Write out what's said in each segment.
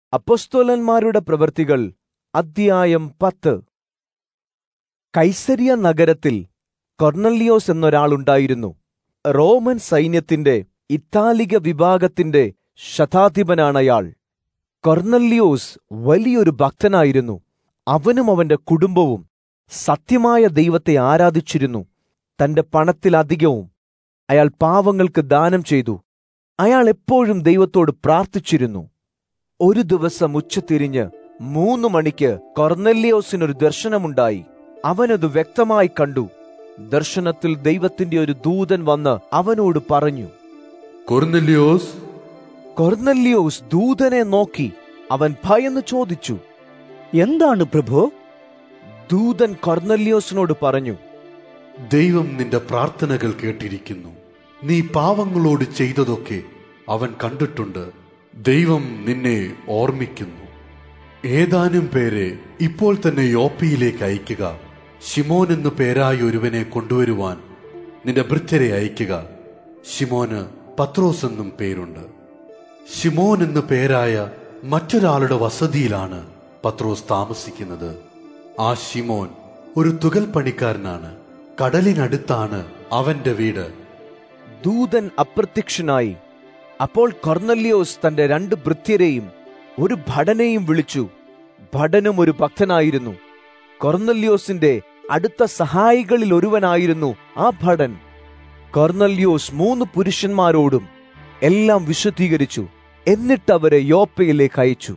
അപ്പൊസ്തോലന്മാരുടെ പ്രവൃത്തികൾ അദ്ധ്യായം പത്ത് കൈസരിയ നഗരത്തിൽ കൊർണല്ലിയോസ് എന്നൊരാളുണ്ടായിരുന്നു റോമൻ സൈന്യത്തിന്റെ ഇത്താലിക വിഭാഗത്തിന്റെ ശതാധിപനാണയാൾ കൊർണല്ലിയോസ് വലിയൊരു ഭക്തനായിരുന്നു അവനും അവന്റെ കുടുംബവും സത്യമായ ദൈവത്തെ ആരാധിച്ചിരുന്നു തന്റെ പണത്തിലധികവും അയാൾ പാവങ്ങൾക്ക് ദാനം ചെയ്തു അയാൾ എപ്പോഴും ദൈവത്തോട് പ്രാർത്ഥിച്ചിരുന്നു ഒരു ദിവസം ഉച്ചതിരിഞ്ഞ് മൂന്നു മണിക്ക് കൊർനെല്ലിയോസിനൊരു ദർശനമുണ്ടായി അവനത് വ്യക്തമായി കണ്ടു ദർശനത്തിൽ ദൈവത്തിന്റെ ഒരു ദൂതൻ വന്ന് അവനോട് പറഞ്ഞു കൊർനെല്ലിയോസ് കൊർനെല്ലിയോസ് ദൂതനെ നോക്കി അവൻ ഭയന്ന് ചോദിച്ചു എന്താണ് പ്രഭു ദൂതൻ കൊർനെല്ലിയോസിനോട് പറഞ്ഞു ദൈവം നിന്റെ പ്രാർത്ഥനകൾ കേട്ടിരിക്കുന്നു നീ പാവങ്ങളോട് ചെയ്തതൊക്കെ അവൻ കണ്ടിട്ടുണ്ട് ദൈവം നിന്നെ ഓർമ്മിക്കുന്നു ഏതാനും പേരെ ഇപ്പോൾ തന്നെ യോപ്പയിലേക്ക് അയക്കുക ഷിമോൻ എന്നു പേരായ ഒരുവനെ കൊണ്ടുവരുവാൻ നിന്റെ ഭൃത്യരെ അയക്കുക ഷിമോന് പത്രോസ് എന്നും പേരുണ്ട് ഷിമോൻ എന്നു പേരായ മറ്റൊരാളുടെ വസതിയിലാണ് പത്രോസ് താമസിക്കുന്നത് ആ ഷിമോൻ ഒരു തുകൽ പണിക്കാരനാണ് കടലിനടുത്താണ് അവന്റെ വീട് ദൂതൻ അപ്രത്യക്ഷനായി അപ്പോൾ കൊർന്നല്ലിയോസ് തന്റെ രണ്ട് ഭൃത്യരെയും ഒരു ഭടനെയും വിളിച്ചു ഭടനും ഒരു ഭക്തനായിരുന്നു കൊർന്നല്ലിയോസിന്റെ അടുത്ത സഹായികളിൽ ഒരുവനായിരുന്നു ആ ഭടൻ കൊർന്നല്ലിയോസ് മൂന്ന് പുരുഷന്മാരോടും എല്ലാം വിശദീകരിച്ചു എന്നിട്ട് അവരെ യോപ്പയിലേക്ക് അയച്ചു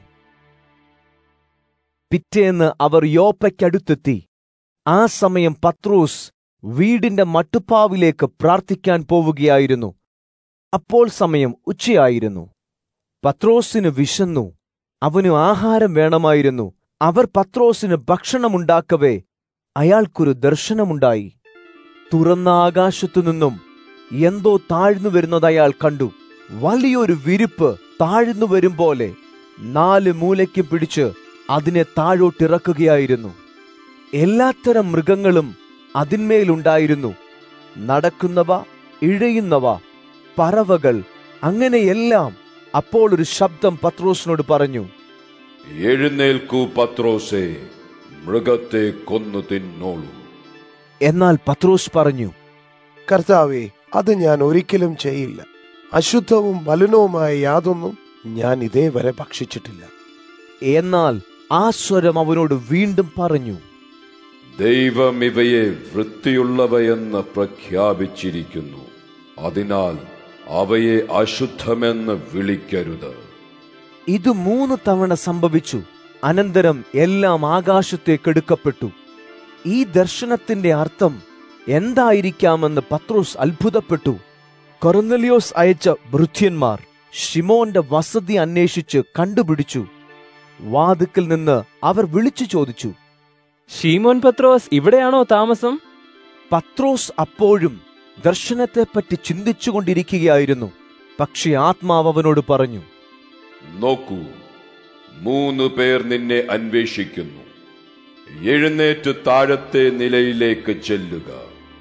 പിറ്റേന്ന് അവർ യോപ്പയ്ക്കടുത്തെത്തി ആ സമയം പത്രോസ് വീടിന്റെ മട്ടുപ്പാവിലേക്ക് പ്രാർത്ഥിക്കാൻ പോവുകയായിരുന്നു അപ്പോൾ സമയം ഉച്ചയായിരുന്നു പത്രോസിന് വിശന്നു അവനു ആഹാരം വേണമായിരുന്നു അവർ പത്രോസിന് ഭക്ഷണമുണ്ടാക്കവേ അയാൾക്കൊരു ദർശനമുണ്ടായി തുറന്ന ആകാശത്തുനിന്നും എന്തോ താഴ്ന്നു വരുന്നത് അയാൾ കണ്ടു വലിയൊരു വിരിപ്പ് താഴ്ന്നു വരും പോലെ നാല് മൂലയ്ക്ക് പിടിച്ച് അതിനെ താഴോട്ടിറക്കുകയായിരുന്നു എല്ലാത്തരം മൃഗങ്ങളും അതിന്മേലുണ്ടായിരുന്നു നടക്കുന്നവ ഇഴയുന്നവ പറവകൾ അങ്ങനെയെല്ലാം അപ്പോൾ ഒരു ശബ്ദം പത്രോസിനോട് പറഞ്ഞു എഴുന്നേൽക്കൂ പത്രോസേ മൃഗത്തെ കൊന്നു തിന്നോളൂ എന്നാൽ പത്രോസ് പറഞ്ഞു കർത്താവെ അത് ഞാൻ ഒരിക്കലും ചെയ്യില്ല അശുദ്ധവും മലിനവുമായ യാതൊന്നും ഞാൻ ഇതേവരെ ഭക്ഷിച്ചിട്ടില്ല എന്നാൽ ആ സ്വരം അവനോട് വീണ്ടും പറഞ്ഞു ദൈവം ഇവയെ വൃത്തിയുള്ളവയെന്ന് പ്രഖ്യാപിച്ചിരിക്കുന്നു അതിനാൽ അവയെ അശുദ്ധമെന്ന് വിളിക്കരുത് ഇത് മൂന്ന് തവണ സംഭവിച്ചു അനന്തരം എല്ലാം ആകാശത്തേക്കെടുക്കപ്പെട്ടു ഈ ദർശനത്തിന്റെ അർത്ഥം എന്തായിരിക്കാമെന്ന് പത്രോസ് അത്ഭുതപ്പെട്ടു കൊറന്നലിയോസ് അയച്ച ഭൃത്യന്മാർ ഷിമോന്റെ വസതി അന്വേഷിച്ച് കണ്ടുപിടിച്ചു വാതുക്കൽ നിന്ന് അവർ വിളിച്ചു ചോദിച്ചു ഷീമോൻ പത്രോസ് ഇവിടെയാണോ താമസം പത്രോസ് അപ്പോഴും ദർശനത്തെപ്പറ്റി ചിന്തിച്ചുകൊണ്ടിരിക്കുകയായിരുന്നു പക്ഷെ ആത്മാവ് അവനോട് പറഞ്ഞു നോക്കൂ മൂന്ന് പേർ നിന്നെ അന്വേഷിക്കുന്നു എഴുന്നേറ്റ് താഴത്തെ നിലയിലേക്ക് ചെല്ലുക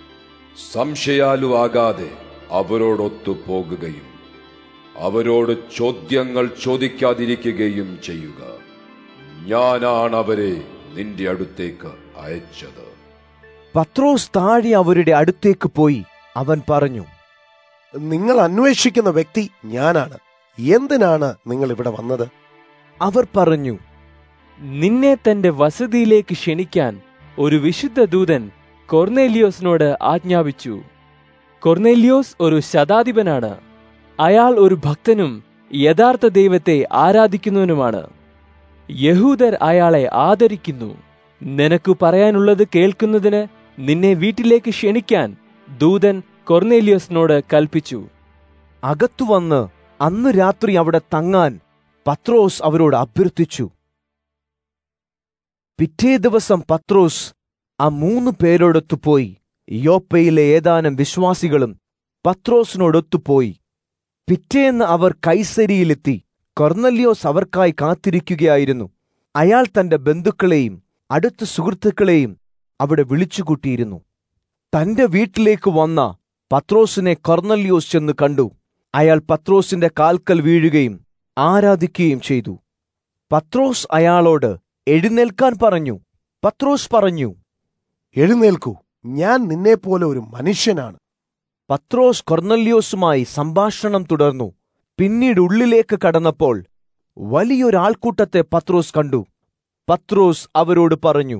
സംശയാലുവാകാതെ അവരോടൊത്തു പോകുകയും അവരോട് ചോദ്യങ്ങൾ ചോദിക്കാതിരിക്കുകയും ചെയ്യുക ഞാനാണ് അവരെ നിന്റെ അടുത്തേക്ക് അയച്ചത് പത്രോസ് താഴെ അവരുടെ അടുത്തേക്ക് പോയി അവൻ പറഞ്ഞു നിങ്ങൾ അന്വേഷിക്കുന്ന വ്യക്തി ഞാനാണ് എന്തിനാണ് നിങ്ങൾ ഇവിടെ വന്നത് അവർ പറഞ്ഞു നിന്നെ തന്റെ വസതിയിലേക്ക് ക്ഷണിക്കാൻ ഒരു വിശുദ്ധ ദൂതൻ കൊർന്നേലിയോസിനോട് ആജ്ഞാപിച്ചു കൊർന്നേലിയോസ് ഒരു ശതാധിപനാണ് അയാൾ ഒരു ഭക്തനും യഥാർത്ഥ ദൈവത്തെ ആരാധിക്കുന്നവനുമാണ് യഹൂദർ അയാളെ ആദരിക്കുന്നു നിനക്ക് പറയാനുള്ളത് കേൾക്കുന്നതിന് നിന്നെ വീട്ടിലേക്ക് ക്ഷണിക്കാൻ ദൂതൻ കൊർന്നേലിയോസിനോട് കൽപ്പിച്ചു അകത്തു വന്ന് അന്ന് രാത്രി അവിടെ തങ്ങാൻ പത്രോസ് അവരോട് അഭ്യർത്ഥിച്ചു പിറ്റേ ദിവസം പത്രോസ് ആ മൂന്ന് പേരോടൊത്തു പോയി യോപ്പയിലെ ഏതാനും വിശ്വാസികളും പത്രോസിനോടൊത്തുപോയി പിറ്റേന്ന് അവർ കൈസരിയിലെത്തി കൊർന്നല്യോസ് അവർക്കായി കാത്തിരിക്കുകയായിരുന്നു അയാൾ തന്റെ ബന്ധുക്കളെയും അടുത്ത സുഹൃത്തുക്കളെയും അവിടെ വിളിച്ചുകൂട്ടിയിരുന്നു തന്റെ വീട്ടിലേക്ക് വന്ന പത്രോസിനെ കൊർന്നല്യോസ് ചെന്ന് കണ്ടു അയാൾ പത്രോസിന്റെ കാൽക്കൽ വീഴുകയും ആരാധിക്കുകയും ചെയ്തു പത്രോസ് അയാളോട് എഴുന്നേൽക്കാൻ പറഞ്ഞു പത്രോസ് പറഞ്ഞു എഴുന്നേൽക്കൂ ഞാൻ നിന്നെപ്പോലെ ഒരു മനുഷ്യനാണ് പത്രോസ് കൊർന്നല്യോസുമായി സംഭാഷണം തുടർന്നു പിന്നീട് ഉള്ളിലേക്ക് കടന്നപ്പോൾ വലിയൊരാൾക്കൂട്ടത്തെ പത്രോസ് കണ്ടു പത്രോസ് അവരോട് പറഞ്ഞു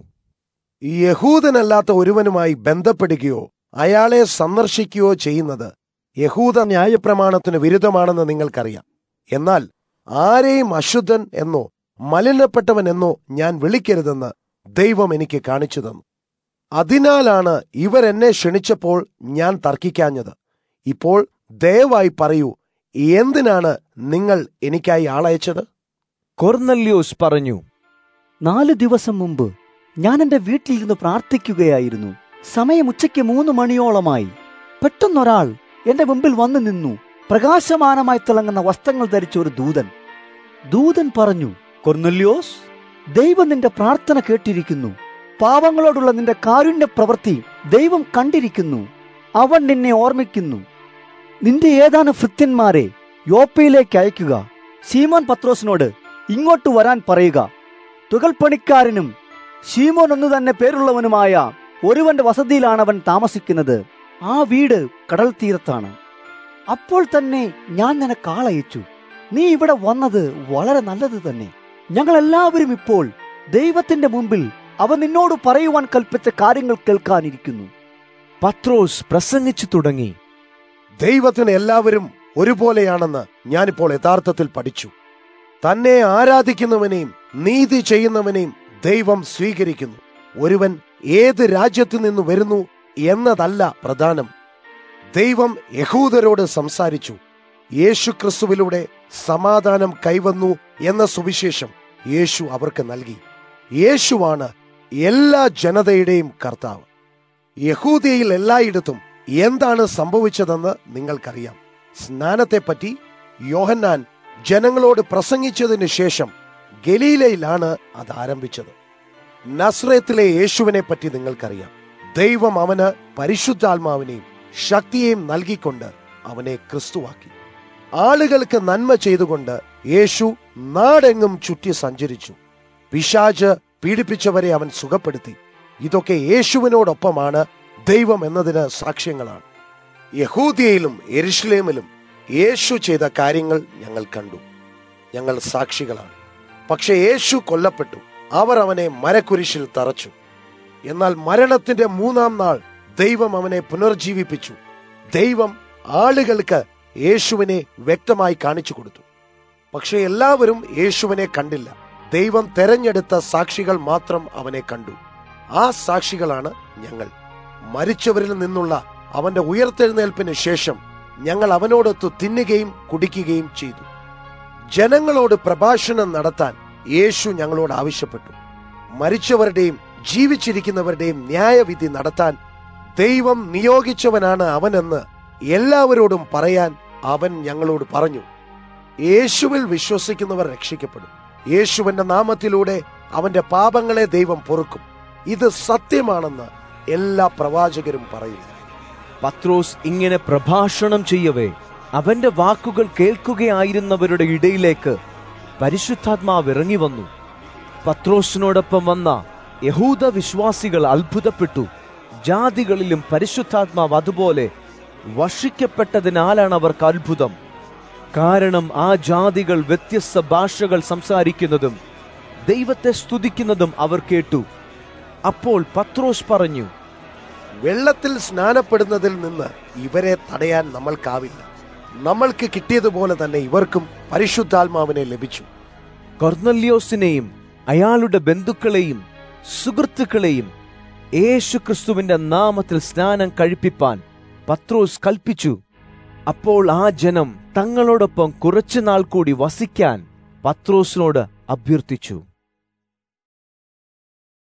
ഈ യഹൂദനല്ലാത്ത ഒരുവനുമായി ബന്ധപ്പെടുകയോ അയാളെ സന്ദർശിക്കുകയോ ചെയ്യുന്നത് യഹൂദ ന്യായപ്രമാണത്തിന് വിരുദ്ധമാണെന്ന് നിങ്ങൾക്കറിയാം എന്നാൽ ആരെയും അശുദ്ധൻ എന്നോ മലിനപ്പെട്ടവൻ എന്നോ ഞാൻ വിളിക്കരുതെന്ന് ദൈവം എനിക്ക് കാണിച്ചു തന്നു അതിനാലാണ് ഇവരെന്നെ ക്ഷണിച്ചപ്പോൾ ഞാൻ തർക്കിക്കാഞ്ഞത് ഇപ്പോൾ ദയവായി പറയൂ എന്തിനാണ് നിങ്ങൾ എനിക്കായി ആളയച്ചത് കൊർന്നല്യോസ് പറഞ്ഞു നാല് ദിവസം മുമ്പ് ഞാൻ എന്റെ വീട്ടിലിരുന്ന് പ്രാർത്ഥിക്കുകയായിരുന്നു സമയം ഉച്ചയ്ക്ക് മൂന്ന് മണിയോളമായി പെട്ടെന്നൊരാൾ എന്റെ മുമ്പിൽ വന്നു നിന്നു പ്രകാശമാനമായി തിളങ്ങുന്ന വസ്ത്രങ്ങൾ ധരിച്ച ഒരു ദൂതൻ ദൂതൻ പറഞ്ഞു കൊർന്നല്യോസ് ദൈവം നിന്റെ പ്രാർത്ഥന കേട്ടിരിക്കുന്നു പാവങ്ങളോടുള്ള നിന്റെ കാരുണ്യ പ്രവൃത്തി ദൈവം കണ്ടിരിക്കുന്നു അവൻ നിന്നെ ഓർമ്മിക്കുന്നു നിന്റെ ഏതാനും ഭൃത്യന്മാരെ യോപ്പയിലേക്ക് അയക്കുക സീമോൻ പത്രോസിനോട് ഇങ്ങോട്ട് വരാൻ പറയുക തുകൽപ്പണിക്കാരനും ഷീമോൻ ഒന്നു തന്നെ പേരുള്ളവനുമായ ഒരുവന്റെ വസതിയിലാണ് അവൻ താമസിക്കുന്നത് ആ വീട് കടൽ തീരത്താണ് അപ്പോൾ തന്നെ ഞാൻ നിനക്ക് ആളയച്ചു നീ ഇവിടെ വന്നത് വളരെ നല്ലത് തന്നെ ഞങ്ങൾ എല്ലാവരും ഇപ്പോൾ ദൈവത്തിന്റെ മുമ്പിൽ അവൻ നിന്നോട് പറയുവാൻ കൽപ്പിച്ച കാര്യങ്ങൾ കേൾക്കാനിരിക്കുന്നു പത്രോസ് പ്രസംഗിച്ചു തുടങ്ങി ദൈവത്തിന് എല്ലാവരും ഒരുപോലെയാണെന്ന് ഞാനിപ്പോൾ യഥാർത്ഥത്തിൽ പഠിച്ചു തന്നെ ആരാധിക്കുന്നവനെയും നീതി ചെയ്യുന്നവനെയും ദൈവം സ്വീകരിക്കുന്നു ഒരുവൻ ഏത് രാജ്യത്തു നിന്ന് വരുന്നു എന്നതല്ല പ്രധാനം ദൈവം യഹൂദരോട് സംസാരിച്ചു യേശു ക്രിസ്തുവിലൂടെ സമാധാനം കൈവന്നു എന്ന സുവിശേഷം യേശു അവർക്ക് നൽകി യേശുവാണ് എല്ലാ ജനതയുടെയും കർത്താവ് യഹൂദിയയിൽ എല്ലായിടത്തും എന്താണ് സംഭവിച്ചതെന്ന് നിങ്ങൾക്കറിയാം സ്നാനത്തെപ്പറ്റി യോഹന്നാൻ ജനങ്ങളോട് പ്രസംഗിച്ചതിന് ശേഷം ഗലീലയിലാണ് അത് ആരംഭിച്ചത് നസ്രത്തിലെ യേശുവിനെ പറ്റി നിങ്ങൾക്കറിയാം ദൈവം അവന് പരിശുദ്ധാത്മാവിനെയും ശക്തിയെയും നൽകിക്കൊണ്ട് അവനെ ക്രിസ്തുവാക്കി ആളുകൾക്ക് നന്മ ചെയ്തുകൊണ്ട് യേശു നാടെങ്ങും ചുറ്റി സഞ്ചരിച്ചു പിശാജ് പീഡിപ്പിച്ചവരെ അവൻ സുഖപ്പെടുത്തി ഇതൊക്കെ യേശുവിനോടൊപ്പമാണ് ദൈവം എന്നതിന് സാക്ഷ്യങ്ങളാണ് യഹൂദിയയിലും എരുഷലേമിലും യേശു ചെയ്ത കാര്യങ്ങൾ ഞങ്ങൾ കണ്ടു ഞങ്ങൾ സാക്ഷികളാണ് പക്ഷെ യേശു കൊല്ലപ്പെട്ടു അവർ അവനെ മരക്കുരിശിൽ തറച്ചു എന്നാൽ മരണത്തിന്റെ മൂന്നാം നാൾ ദൈവം അവനെ പുനർജീവിപ്പിച്ചു ദൈവം ആളുകൾക്ക് യേശുവിനെ വ്യക്തമായി കാണിച്ചു കൊടുത്തു പക്ഷെ എല്ലാവരും യേശുവിനെ കണ്ടില്ല ദൈവം തെരഞ്ഞെടുത്ത സാക്ഷികൾ മാത്രം അവനെ കണ്ടു ആ സാക്ഷികളാണ് ഞങ്ങൾ മരിച്ചവരിൽ നിന്നുള്ള അവന്റെ ഉയർത്തെഴുന്നേൽപ്പിന് ശേഷം ഞങ്ങൾ അവനോടൊത്ത് തിന്നുകയും കുടിക്കുകയും ചെയ്തു ജനങ്ങളോട് പ്രഭാഷണം നടത്താൻ യേശു ഞങ്ങളോട് ആവശ്യപ്പെട്ടു മരിച്ചവരുടെയും ജീവിച്ചിരിക്കുന്നവരുടെയും ന്യായവിധി നടത്താൻ ദൈവം നിയോഗിച്ചവനാണ് അവനെന്ന് എല്ലാവരോടും പറയാൻ അവൻ ഞങ്ങളോട് പറഞ്ഞു യേശുവിൽ വിശ്വസിക്കുന്നവർ രക്ഷിക്കപ്പെടും യേശുവിന്റെ നാമത്തിലൂടെ അവന്റെ പാപങ്ങളെ ദൈവം പൊറുക്കും ഇത് സത്യമാണെന്ന് എല്ലാ പ്രവാചകരും പറയുന്നു പത്രോസ് ഇങ്ങനെ പ്രഭാഷണം ചെയ്യവേ അവന്റെ വാക്കുകൾ കേൾക്കുകയായിരുന്നവരുടെ ഇടയിലേക്ക് പരിശുദ്ധാത്മാവ് ഇറങ്ങി വന്നു പത്രോസിനോടൊപ്പം വന്ന യഹൂദ വിശ്വാസികൾ അത്ഭുതപ്പെട്ടു ജാതികളിലും പരിശുദ്ധാത്മാവ് അതുപോലെ വഷിക്കപ്പെട്ടതിനാലാണ് അവർക്ക് അത്ഭുതം കാരണം ആ ജാതികൾ വ്യത്യസ്ത ഭാഷകൾ സംസാരിക്കുന്നതും ദൈവത്തെ സ്തുതിക്കുന്നതും അവർ കേട്ടു അപ്പോൾ പത്രോസ് പറഞ്ഞു വെള്ളത്തിൽ സ്നാനപ്പെടുന്നതിൽ നിന്ന് ഇവരെ തടയാൻ നമ്മൾക്കാവില്ല നമ്മൾക്ക് കിട്ടിയതുപോലെ തന്നെ ഇവർക്കും പരിശുദ്ധാത്മാവിനെ ലഭിച്ചു കൊർന്നല്യോസിനെയും അയാളുടെ ബന്ധുക്കളെയും സുഹൃത്തുക്കളെയും യേശു ക്രിസ്തുവിന്റെ നാമത്തിൽ സ്നാനം കഴിപ്പിപ്പാൻ പത്രോസ് കൽപ്പിച്ചു അപ്പോൾ ആ ജനം തങ്ങളോടൊപ്പം കുറച്ചുനാൾ കൂടി വസിക്കാൻ പത്രോസിനോട് അഭ്യർത്ഥിച്ചു